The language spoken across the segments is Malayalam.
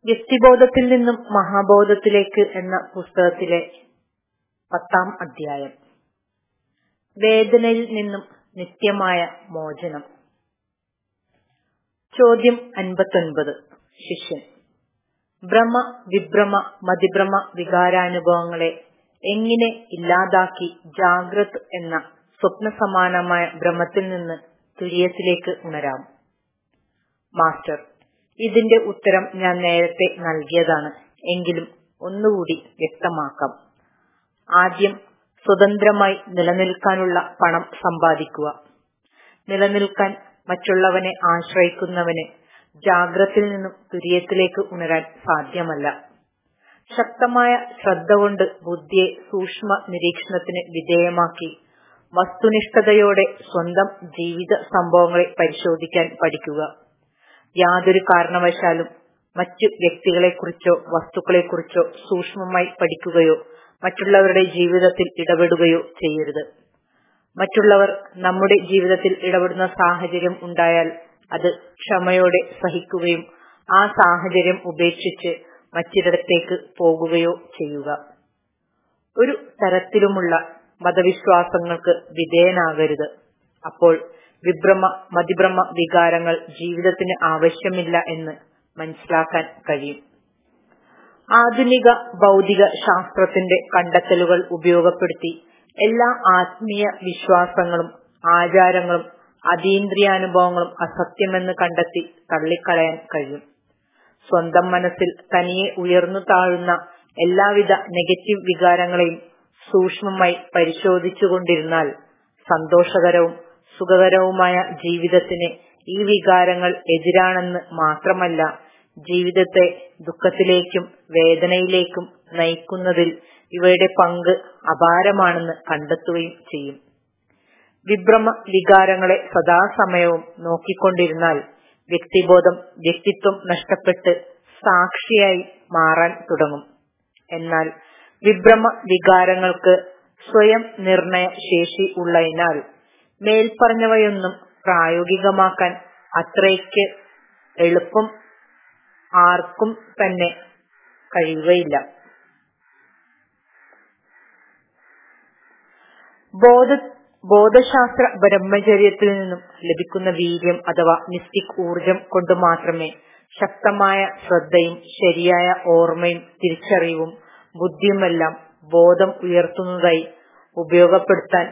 വ്യക്തിബോധത്തിൽ നിന്നും മഹാബോധത്തിലേക്ക് എന്ന പുസ്തകത്തിലെ പത്താം അധ്യായം വേദനയിൽ നിന്നും നിത്യമായ മോചനം ചോദ്യം അൻപത്തൊൻപത് ശിഷ്യൻ ഭ്രമ വിഭ്രമ മതിഭ്രമ വികാരാനുഭവങ്ങളെ എങ്ങനെ ഇല്ലാതാക്കി ജാഗ്രത് എന്ന സ്വപ്നസമാനമായ ഭ്രമത്തിൽ നിന്ന് തുര്യത്തിലേക്ക് ഉണരാം മാസ്റ്റർ ഇതിന്റെ ഉത്തരം ഞാൻ നേരത്തെ നൽകിയതാണ് എങ്കിലും ഒന്നുകൂടി വ്യക്തമാക്കാം ആദ്യം സ്വതന്ത്രമായി നിലനിൽക്കാനുള്ള പണം സമ്പാദിക്കുക നിലനിൽക്കാൻ മറ്റുള്ളവനെ ആശ്രയിക്കുന്നവന് ജാഗ്രത്തിൽ നിന്നും തുര്യത്തിലേക്ക് ഉണരാൻ സാധ്യമല്ല ശക്തമായ ശ്രദ്ധ കൊണ്ട് ബുദ്ധിയെ സൂക്ഷ്മ നിരീക്ഷണത്തിന് വിധേയമാക്കി വസ്തുനിഷ്ഠതയോടെ സ്വന്തം ജീവിത സംഭവങ്ങളെ പരിശോധിക്കാൻ പഠിക്കുക യാതൊരു കാരണവശാലും മറ്റു വ്യക്തികളെക്കുറിച്ചോ വസ്തുക്കളെക്കുറിച്ചോ സൂക്ഷ്മമായി പഠിക്കുകയോ മറ്റുള്ളവരുടെ ജീവിതത്തിൽ ഇടപെടുകയോ ചെയ്യരുത് മറ്റുള്ളവർ നമ്മുടെ ജീവിതത്തിൽ ഇടപെടുന്ന സാഹചര്യം ഉണ്ടായാൽ അത് ക്ഷമയോടെ സഹിക്കുകയും ആ സാഹചര്യം ഉപേക്ഷിച്ച് മറ്റിടത്തേക്ക് പോകുകയോ ചെയ്യുക ഒരു തരത്തിലുമുള്ള മതവിശ്വാസങ്ങൾക്ക് വിധേയനാകരുത് അപ്പോൾ വിഭ്രമ മതിഭ്രമ വികാരങ്ങൾ ജീവിതത്തിന് ആവശ്യമില്ല എന്ന് മനസ്സിലാക്കാൻ കഴിയും ആധുനിക ഭൗതിക ശാസ്ത്രത്തിന്റെ കണ്ടെത്തലുകൾ ഉപയോഗപ്പെടുത്തി എല്ലാ ആത്മീയ വിശ്വാസങ്ങളും ആചാരങ്ങളും അതീന്ദ്രിയാനുഭവങ്ങളും അസത്യമെന്ന് കണ്ടെത്തി തള്ളിക്കളയാൻ കഴിയും സ്വന്തം മനസ്സിൽ തനിയെ ഉയർന്നു താഴുന്ന എല്ലാവിധ നെഗറ്റീവ് വികാരങ്ങളെയും സൂക്ഷ്മമായി പരിശോധിച്ചുകൊണ്ടിരുന്നാൽ സന്തോഷകരവും സുഖകരവുമായ ജീവിതത്തിന് ഈ വികാരങ്ങൾ എതിരാണെന്ന് മാത്രമല്ല ജീവിതത്തെ ദുഃഖത്തിലേക്കും വേദനയിലേക്കും നയിക്കുന്നതിൽ ഇവയുടെ പങ്ക് അപാരമാണെന്ന് കണ്ടെത്തുകയും ചെയ്യും വിഭ്രമ വികാരങ്ങളെ സദാസമയവും നോക്കിക്കൊണ്ടിരുന്നാൽ വ്യക്തിബോധം വ്യക്തിത്വം നഷ്ടപ്പെട്ട് സാക്ഷിയായി മാറാൻ തുടങ്ങും എന്നാൽ വിഭ്രമ വികാരങ്ങൾക്ക് സ്വയം നിർണയ ശേഷി ഉള്ളതിനാൽ മേൽപ്പറഞ്ഞവയൊന്നും പ്രായോഗികമാക്കാൻ അത്രയ്ക്ക് എളുപ്പം ആർക്കും തന്നെ കഴിയുകയില്ല ബോധ ബോധശാസ്ത്ര ബ്രഹ്മചര്യത്തിൽ നിന്നും ലഭിക്കുന്ന വീര്യം അഥവാ മിസ്റ്റിക് ഊർജം കൊണ്ട് മാത്രമേ ശക്തമായ ശ്രദ്ധയും ശരിയായ ഓർമ്മയും തിരിച്ചറിവും ബുദ്ധിയുമെല്ലാം ബോധം ഉയർത്തുന്നതായി ഉപയോഗപ്പെടുത്താൻ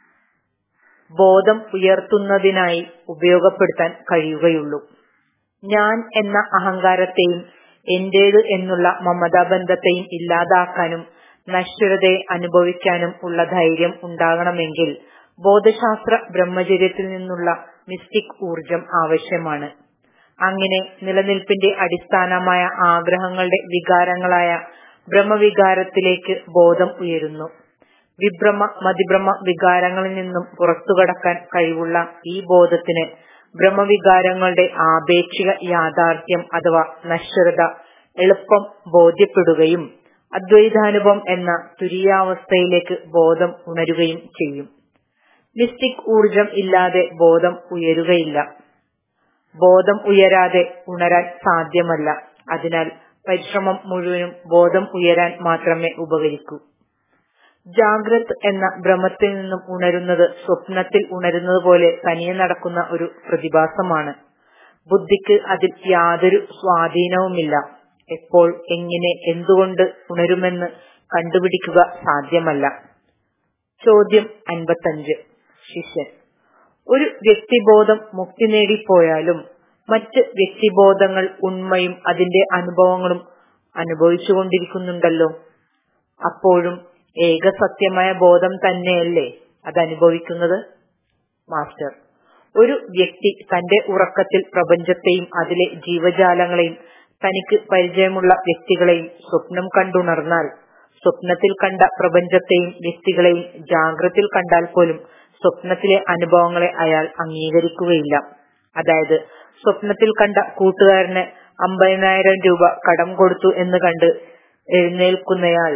ബോധം ഉയർത്തുന്നതിനായി ഉപയോഗപ്പെടുത്താൻ കഴിയുകയുള്ളൂ ഞാൻ എന്ന അഹങ്കാരത്തെയും എന്റേത് എന്നുള്ള മമതാബന്ധത്തെയും ഇല്ലാതാക്കാനും നശ്വരതയെ അനുഭവിക്കാനും ഉള്ള ധൈര്യം ഉണ്ടാകണമെങ്കിൽ ബോധശാസ്ത്ര ബ്രഹ്മചര്യത്തിൽ നിന്നുള്ള മിസ്റ്റിക് ഊർജം ആവശ്യമാണ് അങ്ങനെ നിലനിൽപ്പിന്റെ അടിസ്ഥാനമായ ആഗ്രഹങ്ങളുടെ വികാരങ്ങളായ ബ്രഹ്മവികാരത്തിലേക്ക് ബോധം ഉയരുന്നു വിഭ്രമ മതിഭ്രമ വികാരങ്ങളിൽ നിന്നും പുറത്തുകടക്കാൻ കഴിവുള്ള ഈ ബോധത്തിന് ബ്രഹ്മവികാരങ്ങളുടെ ആപേക്ഷിക യാഥാർത്ഥ്യം അഥവാ നശ്വരത എളുപ്പം ബോധ്യപ്പെടുകയും അദ്വൈതാനുഭവം എന്ന തുരിയാവസ്ഥയിലേക്ക് ബോധം ഉണരുകയും ചെയ്യും മിസ്റ്റിക് ഊർജം ഇല്ലാതെ ബോധം ഉയരുകയില്ല ബോധം ഉയരാതെ ഉണരാൻ സാധ്യമല്ല അതിനാൽ പരിശ്രമം മുഴുവനും ബോധം ഉയരാൻ മാത്രമേ ഉപകരിക്കൂ ജാഗ്രത് എന്ന ഭ്രമത്തിൽ നിന്നും ഉണരുന്നത് സ്വപ്നത്തിൽ ഉണരുന്നത് പോലെ തനിയെ നടക്കുന്ന ഒരു പ്രതിഭാസമാണ് ബുദ്ധിക്ക് അതിൽ യാതൊരു സ്വാധീനവുമില്ല എപ്പോൾ എങ്ങനെ എന്തുകൊണ്ട് ഉണരുമെന്ന് കണ്ടുപിടിക്കുക സാധ്യമല്ല ചോദ്യം അൻപത്തഞ്ച് ശിഷ്യൻ ഒരു വ്യക്തിബോധം മുക്തി നേടിപ്പോയാലും മറ്റ് വ്യക്തിബോധങ്ങൾ ഉണ്മയും അതിന്റെ അനുഭവങ്ങളും അനുഭവിച്ചുകൊണ്ടിരിക്കുന്നുണ്ടല്ലോ അപ്പോഴും ഏകസത്യമായ ബോധം തന്നെയല്ലേ അത് അനുഭവിക്കുന്നത് മാസ്റ്റർ ഒരു വ്യക്തി തന്റെ ഉറക്കത്തിൽ പ്രപഞ്ചത്തെയും അതിലെ ജീവജാലങ്ങളെയും തനിക്ക് പരിചയമുള്ള വ്യക്തികളെയും സ്വപ്നം കണ്ടുണർന്നാൽ സ്വപ്നത്തിൽ കണ്ട പ്രപഞ്ചത്തെയും വ്യക്തികളെയും ജാഗ്രത്തിൽ കണ്ടാൽ പോലും സ്വപ്നത്തിലെ അനുഭവങ്ങളെ അയാൾ അംഗീകരിക്കുകയില്ല അതായത് സ്വപ്നത്തിൽ കണ്ട കൂട്ടുകാരന് അമ്പതിനായിരം രൂപ കടം കൊടുത്തു എന്ന് കണ്ട് എഴുന്നേൽക്കുന്നയാൾ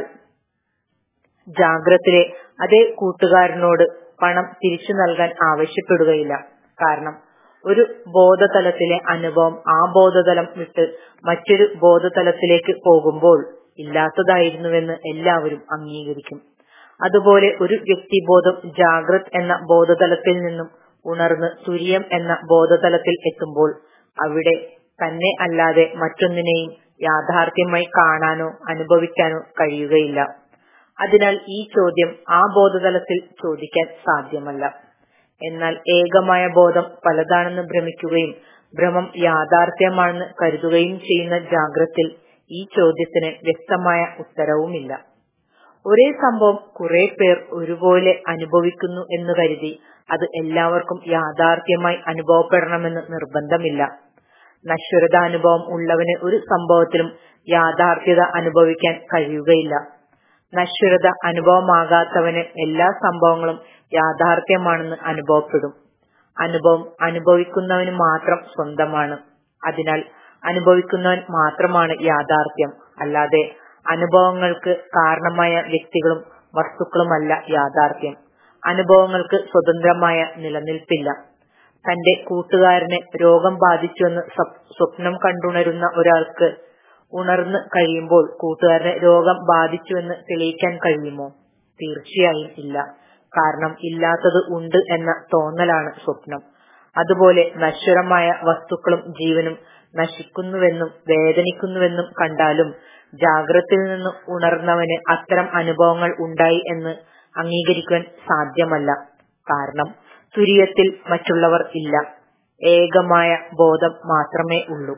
ജാഗ്രത്തിലെ അതേ കൂട്ടുകാരനോട് പണം തിരിച്ചു നൽകാൻ ആവശ്യപ്പെടുകയില്ല കാരണം ഒരു ബോധതലത്തിലെ അനുഭവം ആ ബോധതലം വിട്ട് മറ്റൊരു ബോധതലത്തിലേക്ക് പോകുമ്പോൾ ഇല്ലാത്തതായിരുന്നുവെന്ന് എല്ലാവരും അംഗീകരിക്കും അതുപോലെ ഒരു വ്യക്തിബോധം ജാഗ്രത് എന്ന ബോധതലത്തിൽ നിന്നും ഉണർന്ന് തുര്യം എന്ന ബോധതലത്തിൽ എത്തുമ്പോൾ അവിടെ തന്നെ അല്ലാതെ മറ്റൊന്നിനെയും യാഥാർത്ഥ്യമായി കാണാനോ അനുഭവിക്കാനോ കഴിയുകയില്ല അതിനാൽ ഈ ചോദ്യം ആ ബോധതലത്തിൽ ചോദിക്കാൻ സാധ്യമല്ല എന്നാൽ ഏകമായ ബോധം പലതാണെന്ന് ഭ്രമിക്കുകയും ഭ്രമം യാഥാർത്ഥ്യമാണെന്ന് കരുതുകയും ചെയ്യുന്ന ജാഗ്രത്തിൽ ഈ ചോദ്യത്തിന് വ്യക്തമായ ഉത്തരവുമില്ല ഒരേ സംഭവം കുറെ പേർ ഒരുപോലെ അനുഭവിക്കുന്നു എന്ന് കരുതി അത് എല്ലാവർക്കും യാഥാർത്ഥ്യമായി അനുഭവപ്പെടണമെന്ന് നിർബന്ധമില്ല നശ്വരതാനുഭവം ഉള്ളവന് ഒരു സംഭവത്തിലും യാഥാർത്ഥ്യത അനുഭവിക്കാൻ കഴിയുകയില്ല നശ്വരത അനുഭവമാകാത്തവന് എല്ലാ സംഭവങ്ങളും യാഥാർത്ഥ്യമാണെന്ന് അനുഭവപ്പെടും അനുഭവം അനുഭവിക്കുന്നവന് മാത്രം സ്വന്തമാണ് അതിനാൽ അനുഭവിക്കുന്നവൻ മാത്രമാണ് യാഥാർത്ഥ്യം അല്ലാതെ അനുഭവങ്ങൾക്ക് കാരണമായ വ്യക്തികളും വസ്തുക്കളുമല്ല യാഥാർത്ഥ്യം അനുഭവങ്ങൾക്ക് സ്വതന്ത്രമായ നിലനിൽപ്പില്ല തന്റെ കൂട്ടുകാരന് രോഗം ബാധിച്ചുവെന്ന് സ്വപ്നം കണ്ടുണരുന്ന ഒരാൾക്ക് ഉണർന്ന് കഴിയുമ്പോൾ കൂട്ടുകാരന് രോഗം ബാധിച്ചുവെന്ന് തെളിയിക്കാൻ കഴിയുമോ തീർച്ചയായും ഇല്ല കാരണം ഇല്ലാത്തത് ഉണ്ട് എന്ന തോന്നലാണ് സ്വപ്നം അതുപോലെ നശ്വരമായ വസ്തുക്കളും ജീവനും നശിക്കുന്നുവെന്നും വേദനിക്കുന്നുവെന്നും കണ്ടാലും ജാഗ്രതയിൽ നിന്ന് ഉണർന്നവന് അത്തരം അനുഭവങ്ങൾ ഉണ്ടായി എന്ന് അംഗീകരിക്കുവാൻ സാധ്യമല്ല കാരണം തുര്യത്തിൽ മറ്റുള്ളവർ ഇല്ല ഏകമായ ബോധം മാത്രമേ ഉള്ളൂ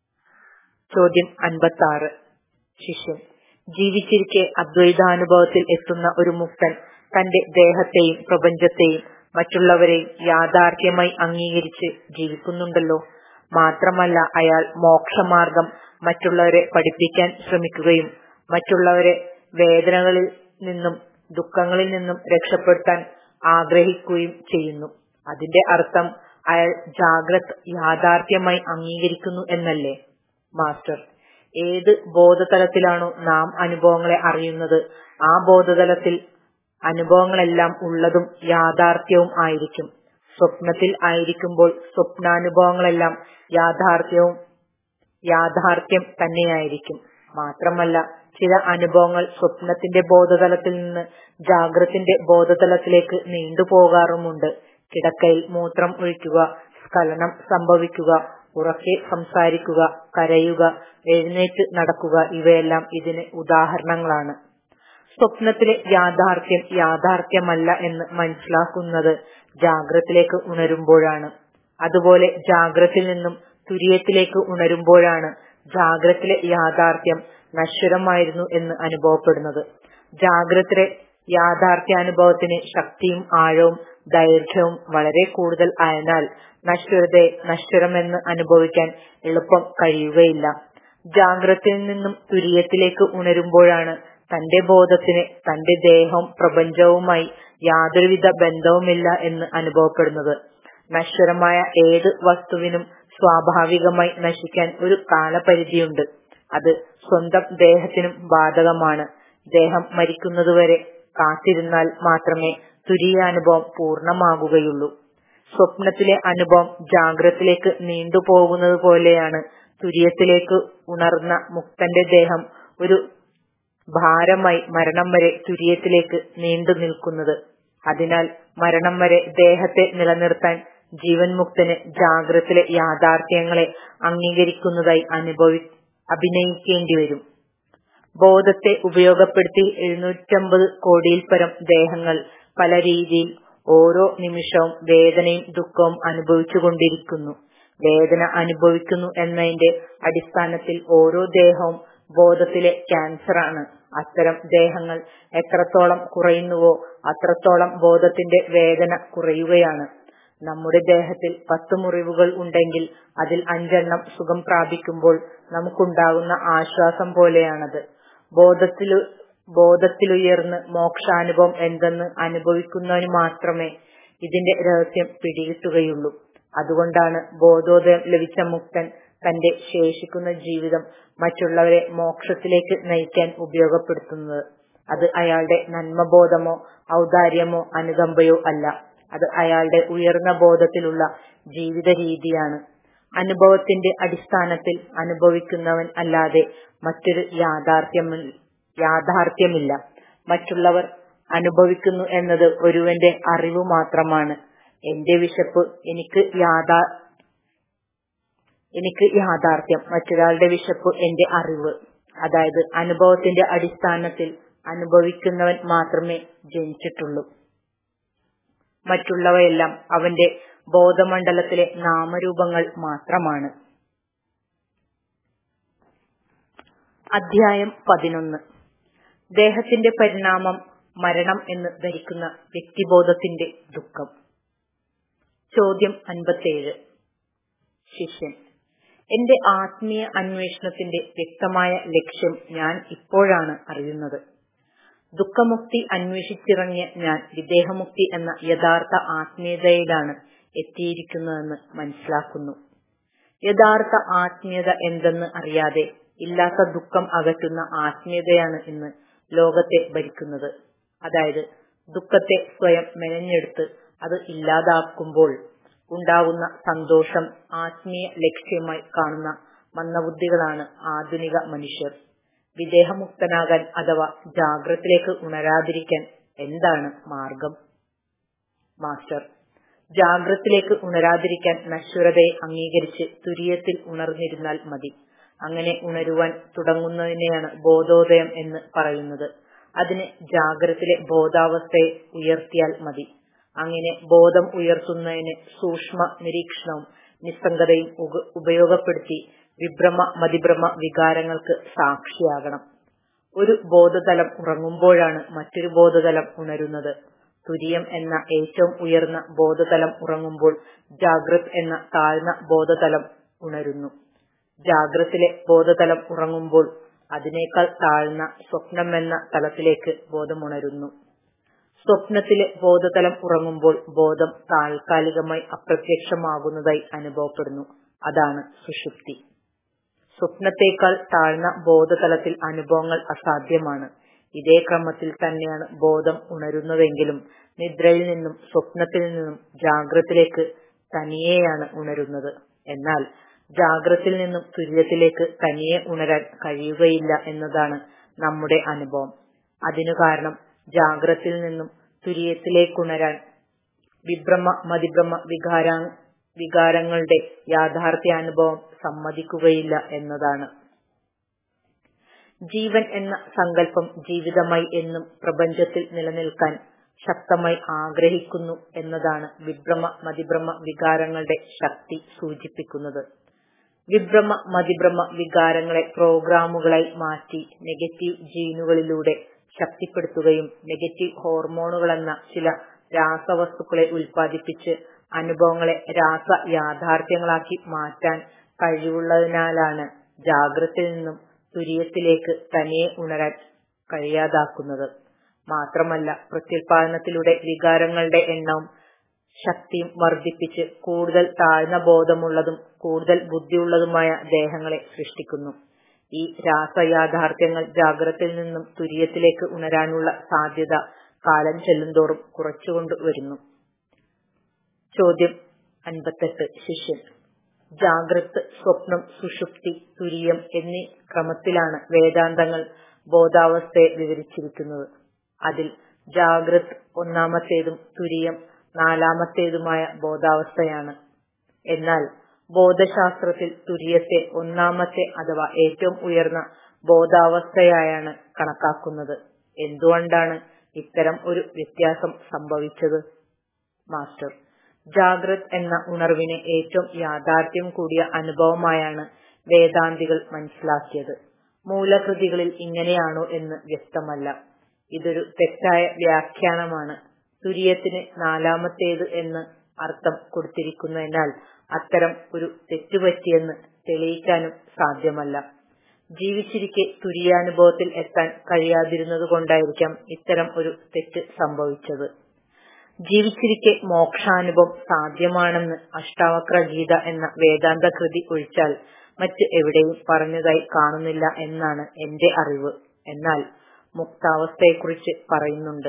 ചോദ്യം അൻപത്തി ആറ് ശിഷ്യൻ ജീവിച്ചിരിക്കെ അദ്വൈതാനുഭവത്തിൽ എത്തുന്ന ഒരു മുക്തൻ തന്റെ ദേഹത്തെയും പ്രപഞ്ചത്തെയും മറ്റുള്ളവരെയും യാഥാർത്ഥ്യമായി അംഗീകരിച്ച് ജീവിക്കുന്നുണ്ടല്ലോ മാത്രമല്ല അയാൾ മോക്ഷമാർഗം മറ്റുള്ളവരെ പഠിപ്പിക്കാൻ ശ്രമിക്കുകയും മറ്റുള്ളവരെ വേദനകളിൽ നിന്നും ദുഃഖങ്ങളിൽ നിന്നും രക്ഷപ്പെടുത്താൻ ആഗ്രഹിക്കുകയും ചെയ്യുന്നു അതിന്റെ അർത്ഥം അയാൾ ജാഗ്രത് യാഥാർത്ഥ്യമായി അംഗീകരിക്കുന്നു എന്നല്ലേ മാസ്റ്റർ ഏത് ബോധതലത്തിലാണോ നാം അനുഭവങ്ങളെ അറിയുന്നത് ആ ബോധതലത്തിൽ അനുഭവങ്ങളെല്ലാം ഉള്ളതും യാഥാർത്ഥ്യവും ആയിരിക്കും സ്വപ്നത്തിൽ ആയിരിക്കുമ്പോൾ സ്വപ്നാനുഭവങ്ങളെല്ലാം യാഥാർത്ഥ്യവും യാഥാർത്ഥ്യം തന്നെയായിരിക്കും മാത്രമല്ല ചില അനുഭവങ്ങൾ സ്വപ്നത്തിന്റെ ബോധതലത്തിൽ നിന്ന് ജാഗ്രത്തിന്റെ ബോധതലത്തിലേക്ക് നീണ്ടുപോകാറുമുണ്ട് കിടക്കയിൽ മൂത്രം ഒഴിക്കുക സ്ഖലനം സംഭവിക്കുക ഉറക്കെ സംസാരിക്കുക കരയുക എഴുന്നേറ്റ് നടക്കുക ഇവയെല്ലാം ഇതിന് ഉദാഹരണങ്ങളാണ് സ്വപ്നത്തിലെ യാഥാർത്ഥ്യം യാഥാർത്ഥ്യമല്ല എന്ന് മനസ്സിലാക്കുന്നത് ജാഗ്രത്തിലേക്ക് ഉണരുമ്പോഴാണ് അതുപോലെ ജാഗ്രത്തിൽ നിന്നും തുര്യത്തിലേക്ക് ഉണരുമ്പോഴാണ് ജാഗ്രത്തിലെ യാഥാർത്ഥ്യം നശ്വരമായിരുന്നു എന്ന് അനുഭവപ്പെടുന്നത് ജാഗ്രത്തിലെ യാഥാർത്ഥ്യാനുഭവത്തിന് ശക്തിയും ആഴവും ദൈർഘ്യവും വളരെ കൂടുതൽ ആയതിനാൽ നശ്വരതയെ നശ്വരമെന്ന് അനുഭവിക്കാൻ എളുപ്പം കഴിയുകയില്ല ജാഗ്രതയിൽ നിന്നും തുര്യത്തിലേക്ക് ഉണരുമ്പോഴാണ് തന്റെ ബോധത്തിന് തന്റെ ദേഹവും പ്രപഞ്ചവുമായി യാതൊരുവിധ ബന്ധവുമില്ല എന്ന് അനുഭവപ്പെടുന്നത് നശ്വരമായ ഏത് വസ്തുവിനും സ്വാഭാവികമായി നശിക്കാൻ ഒരു കാലപരിധിയുണ്ട് അത് സ്വന്തം ദേഹത്തിനും ബാധകമാണ് ദേഹം മരിക്കുന്നതുവരെ കാത്തിരുന്നാൽ മാത്രമേ തുര്യാനുഭവം പൂർണ്ണമാകുകയുള്ളൂ സ്വപ്നത്തിലെ അനുഭവം ജാഗ്രത്തിലേക്ക് നീണ്ടുപോകുന്നത് പോലെയാണ് തുര്യത്തിലേക്ക് ഉണർന്ന മുക്തന്റെ ദേഹം ഒരു ഭാരമായി മരണം വരെ തുര്യത്തിലേക്ക് നീണ്ടു നിൽക്കുന്നത് അതിനാൽ മരണം വരെ ദേഹത്തെ നിലനിർത്താൻ ജീവൻ മുക്തന് ജാഗ്രത്തിലെ യാഥാർത്ഥ്യങ്ങളെ അംഗീകരിക്കുന്നതായി അനുഭവി അഭിനയിക്കേണ്ടി വരും ബോധത്തെ ഉപയോഗപ്പെടുത്തി എഴുന്നൂറ്റമ്പത് കോടിയിൽ പരം ദേഹങ്ങൾ പല രീതിയിൽ ഓരോ നിമിഷവും വേദനയും ദുഃഖവും അനുഭവിച്ചുകൊണ്ടിരിക്കുന്നു വേദന അനുഭവിക്കുന്നു എന്നതിന്റെ അടിസ്ഥാനത്തിൽ ഓരോ ദേഹവും ബോധത്തിലെ ക്യാൻസറാണ് അത്തരം ദേഹങ്ങൾ എത്രത്തോളം കുറയുന്നുവോ അത്രത്തോളം ബോധത്തിന്റെ വേദന കുറയുകയാണ് നമ്മുടെ ദേഹത്തിൽ പത്ത് മുറിവുകൾ ഉണ്ടെങ്കിൽ അതിൽ അഞ്ചെണ്ണം സുഖം പ്രാപിക്കുമ്പോൾ നമുക്കുണ്ടാകുന്ന ആശ്വാസം പോലെയാണത് ബോധത്തിലു ബോധത്തിലുയർന്ന് മോക്ഷാനുഭവം എന്തെന്ന് അനുഭവിക്കുന്നവന് മാത്രമേ ഇതിന്റെ രഹസ്യം പിടികിട്ടുകയുള്ളൂ അതുകൊണ്ടാണ് ബോധോദയം ലഭിച്ച മുക്തൻ തന്റെ ശേഷിക്കുന്ന ജീവിതം മറ്റുള്ളവരെ മോക്ഷത്തിലേക്ക് നയിക്കാൻ ഉപയോഗപ്പെടുത്തുന്നത് അത് അയാളുടെ നന്മബോധമോ ഔദാര്യമോ അനുകമ്പയോ അല്ല അത് അയാളുടെ ഉയർന്ന ബോധത്തിലുള്ള ജീവിത രീതിയാണ് അനുഭവത്തിന്റെ അടിസ്ഥാനത്തിൽ അനുഭവിക്കുന്നവൻ അല്ലാതെ മറ്റൊരു യാഥാർത്ഥ്യം യാഥാർത്ഥ്യമില്ല മറ്റുള്ളവർ അനുഭവിക്കുന്നു എന്നത് ഒരുവന്റെ അറിവ് മാത്രമാണ് എന്റെ വിശപ്പ് എനിക്ക് യാഥാ എനിക്ക് യാഥാർത്ഥ്യം മറ്റൊരാളുടെ വിശപ്പ് എന്റെ അറിവ് അതായത് അനുഭവത്തിന്റെ അടിസ്ഥാനത്തിൽ അനുഭവിക്കുന്നവൻ മാത്രമേ ജനിച്ചിട്ടുള്ളൂ മറ്റുള്ളവയെല്ലാം അവന്റെ ബോധമണ്ഡലത്തിലെ നാമരൂപങ്ങൾ മാത്രമാണ് അധ്യായം പതിനൊന്ന് ദേഹത്തിന്റെ പരിണാമം മരണം എന്ന് ധരിക്കുന്ന വ്യക്തിബോധത്തിന്റെ ദുഃഖം ചോദ്യം അൻപത്തേഴ് ശിഷ്യൻ എന്റെ ആത്മീയ അന്വേഷണത്തിന്റെ വ്യക്തമായ ലക്ഷ്യം ഞാൻ ഇപ്പോഴാണ് അറിയുന്നത് ദുഃഖമുക്തി അന്വേഷിച്ചിറങ്ങിയ ഞാൻ വിദേഹമുക്തി എന്ന യഥാർത്ഥ ആത്മീയതയിലാണ് എത്തിയിരിക്കുന്നതെന്ന് മനസ്സിലാക്കുന്നു യഥാർത്ഥ ആത്മീയത എന്തെന്ന് അറിയാതെ ഇല്ലാത്ത ദുഃഖം അകറ്റുന്ന ആത്മീയതയാണ് ഇന്ന് ലോകത്തെ ഭരിക്കുന്നത് അതായത് ദുഃഖത്തെ സ്വയം മെനഞ്ഞെടുത്ത് അത് ഇല്ലാതാക്കുമ്പോൾ ഉണ്ടാകുന്ന സന്തോഷം ആത്മീയ ലക്ഷ്യമായി കാണുന്ന മന്ദബുദ്ധികളാണ് ആധുനിക മനുഷ്യർ വിദേഹമുക്തനാകാൻ അഥവാ ജാഗ്രത്തിലേക്ക് ഉണരാതിരിക്കാൻ എന്താണ് മാർഗം മാസ്റ്റർ ജാഗ്രത്തിലേക്ക് ഉണരാതിരിക്കാൻ നശ്വരതയെ അംഗീകരിച്ച് തുര്യത്തിൽ ഉണർന്നിരുന്നാൽ മതി അങ്ങനെ ഉണരുവാൻ തുടങ്ങുന്നതിനെയാണ് ബോധോദയം എന്ന് പറയുന്നത് അതിന് ജാഗ്രത്തിലെ ബോധാവസ്ഥയെ ഉയർത്തിയാൽ മതി അങ്ങനെ ബോധം ഉയർത്തുന്നതിന് സൂക്ഷ്മ നിരീക്ഷണവും നിസ്സംഗതയും ഉപയോഗപ്പെടുത്തി വിഭ്രമ മതിഭ്രമ വികാരങ്ങൾക്ക് സാക്ഷിയാകണം ഒരു ബോധതലം ഉറങ്ങുമ്പോഴാണ് മറ്റൊരു ബോധതലം ഉണരുന്നത് തുര്യം എന്ന ഏറ്റവും ഉയർന്ന ബോധതലം ഉറങ്ങുമ്പോൾ ജാഗ്രത് എന്ന താഴ്ന്ന ബോധതലം ഉണരുന്നു ജാഗ്രത്തിലെ ബോധതലം ഉറങ്ങുമ്പോൾ അതിനേക്കാൾ താഴ്ന്ന സ്വപ്നം എന്ന തലത്തിലേക്ക് ബോധമുണരുന്നു സ്വപ്നത്തിലെ ബോധതലം ഉറങ്ങുമ്പോൾ ബോധം താൽക്കാലികമായി അപ്രത്യക്ഷമാകുന്നതായി അനുഭവപ്പെടുന്നു അതാണ് സുഷുപ്തി സ്വപ്നത്തേക്കാൾ താഴ്ന്ന ബോധതലത്തിൽ അനുഭവങ്ങൾ അസാധ്യമാണ് ഇതേ ക്രമത്തിൽ തന്നെയാണ് ബോധം ഉണരുന്നതെങ്കിലും നിദ്രയിൽ നിന്നും സ്വപ്നത്തിൽ നിന്നും ജാഗ്രത്തിലേക്ക് തനിയെയാണ് ഉണരുന്നത് എന്നാൽ ജാഗ്രത്തിൽ നിന്നും തുര്യത്തിലേക്ക് തനിയെ ഉണരാൻ കഴിയുകയില്ല എന്നതാണ് നമ്മുടെ അനുഭവം അതിനു കാരണം ജാഗ്രത്തിൽ നിന്നും തുര്യത്തിലേക്കുണരാൻ വിഭ്രമ മതിഭ്രമ വികാര വികാരങ്ങളുടെ യാഥാർത്ഥ്യാനുഭവം സമ്മതിക്കുകയില്ല എന്നതാണ് ജീവൻ എന്ന സങ്കല്പം ജീവിതമായി എന്നും പ്രപഞ്ചത്തിൽ നിലനിൽക്കാൻ ശക്തമായി ആഗ്രഹിക്കുന്നു എന്നതാണ് വിഭ്രമ മതിഭ്രമ വികാരങ്ങളുടെ ശക്തി സൂചിപ്പിക്കുന്നത് വിഭ്രമ മതിഭ്രമ വികാരങ്ങളെ പ്രോഗ്രാമുകളായി മാറ്റി നെഗറ്റീവ് ജീനുകളിലൂടെ ശക്തിപ്പെടുത്തുകയും നെഗറ്റീവ് ഹോർമോണുകളെന്ന ചില രാസവസ്തുക്കളെ ഉൽപ്പാദിപ്പിച്ച് അനുഭവങ്ങളെ രാസ യാഥാർത്ഥ്യങ്ങളാക്കി മാറ്റാൻ കഴിവുള്ളതിനാലാണ് ജാഗ്രതയിൽ നിന്നും തുര്യത്തിലേക്ക് തനിയെ ഉണരാൻ കഴിയാതാക്കുന്നത് മാത്രമല്ല പ്രത്യുൽപാദനത്തിലൂടെ വികാരങ്ങളുടെ എണ്ണവും ശക്തിയും വർദ്ധിപ്പിച്ച് കൂടുതൽ താഴ്ന്ന ബോധമുള്ളതും കൂടുതൽ ബുദ്ധിയുള്ളതുമായ ദേഹങ്ങളെ സൃഷ്ടിക്കുന്നു ഈ രാസയാഥാർത്ഥ്യങ്ങൾ ജാഗ്രതയിൽ നിന്നും തുര്യത്തിലേക്ക് ഉണരാനുള്ള സാധ്യത കാലം ചെല്ലുന്തോറും കുറച്ചുകൊണ്ട് വരുന്നു ചോദ്യം അൻപത്തെട്ട് ശിഷ്യൻ ജാഗ്രത് സ്വപ്നം സുഷുപ്തി തുര്യം എന്നീ ക്രമത്തിലാണ് വേദാന്തങ്ങൾ ബോധാവസ്ഥയെ വിവരിച്ചിരിക്കുന്നത് അതിൽ ജാഗ്രത് ഒന്നാമത്തേതും തുര്യം നാലാമത്തേതുമായ ബോധാവസ്ഥയാണ് എന്നാൽ ബോധശാസ്ത്രത്തിൽ തുര്യത്തെ ഒന്നാമത്തെ അഥവാ ഏറ്റവും ഉയർന്ന ബോധാവസ്ഥയായാണ് കണക്കാക്കുന്നത് എന്തുകൊണ്ടാണ് ഇത്തരം ഒരു വ്യത്യാസം സംഭവിച്ചത് മാസ്റ്റർ ജാഗ്രത് എന്ന ഉണർവിനെ ഏറ്റവും യാഥാർത്ഥ്യം കൂടിയ അനുഭവമായാണ് വേദാന്തികൾ മനസ്സിലാക്കിയത് മൂലകൃതികളിൽ ഇങ്ങനെയാണോ എന്ന് വ്യക്തമല്ല ഇതൊരു തെറ്റായ വ്യാഖ്യാനമാണ് തുര്യത്തിന് നാലാമത്തേത് എന്ന് അർത്ഥം കൊടുത്തിരിക്കുന്നതിനാൽ അത്തരം ഒരു തെറ്റുപറ്റിയെന്ന് തെളിയിക്കാനും സാധ്യമല്ല ജീവിച്ചിരിക്കെ തുര്യാനുഭവത്തിൽ എത്താൻ കഴിയാതിരുന്നത് കൊണ്ടായിരിക്കാം ഇത്തരം ഒരു തെറ്റ് സംഭവിച്ചത് ജീവിച്ചിരിക്കെ മോക്ഷാനുഭവം സാധ്യമാണെന്ന് അഷ്ടാവക്ര ഗീത എന്ന വേദാന്ത കൃതി ഒഴിച്ചാൽ മറ്റ് എവിടെയും പറഞ്ഞതായി കാണുന്നില്ല എന്നാണ് എന്റെ അറിവ് എന്നാൽ മുക്താവസ്ഥയെക്കുറിച്ച് പറയുന്നുണ്ട്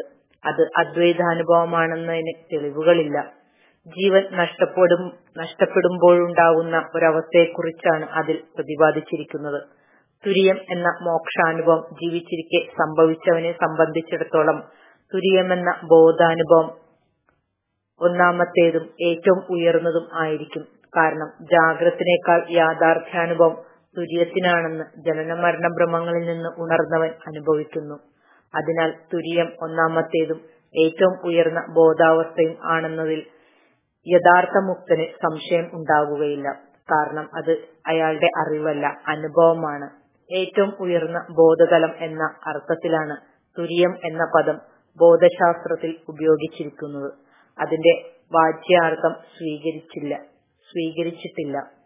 അത് അദ്വൈതാനുഭവമാണെന്നതിന് തെളിവുകളില്ല ജീവൻ നഷ്ടപ്പെടും നഷ്ടപ്പെടുമ്പോഴുണ്ടാകുന്ന ഒരവസ്ഥയെക്കുറിച്ചാണ് അതിൽ പ്രതിപാദിച്ചിരിക്കുന്നത് തുരിയം എന്ന മോക്ഷാനുഭവം ജീവിച്ചിരിക്കെ സംഭവിച്ചവനെ സംബന്ധിച്ചിടത്തോളം തുര്യമെന്ന ബോധാനുഭവം ഒന്നാമത്തേതും ഏറ്റവും ഉയർന്നതും ആയിരിക്കും കാരണം ജാഗ്രത്തിനേക്കാൾ യാഥാർത്ഥ്യാനുഭവം തുര്യത്തിനാണെന്ന് ജനന മരണ ഭ്രമങ്ങളിൽ നിന്ന് ഉണർന്നവൻ അനുഭവിക്കുന്നു അതിനാൽ തുര്യം ഒന്നാമത്തേതും ഏറ്റവും ഉയർന്ന ബോധാവസ്ഥയും ആണെന്നതിൽ യഥാർത്ഥ മുക്തന് സംശയം ഉണ്ടാകുകയില്ല കാരണം അത് അയാളുടെ അറിവല്ല അനുഭവമാണ് ഏറ്റവും ഉയർന്ന ബോധതലം എന്ന അർത്ഥത്തിലാണ് തുര്യം എന്ന പദം ബോധശാസ്ത്രത്തിൽ ഉപയോഗിച്ചിരിക്കുന്നത് അതിന്റെ വാച്യാർത്ഥം സ്വീകരിച്ചില്ല സ്വീകരിച്ചിട്ടില്ല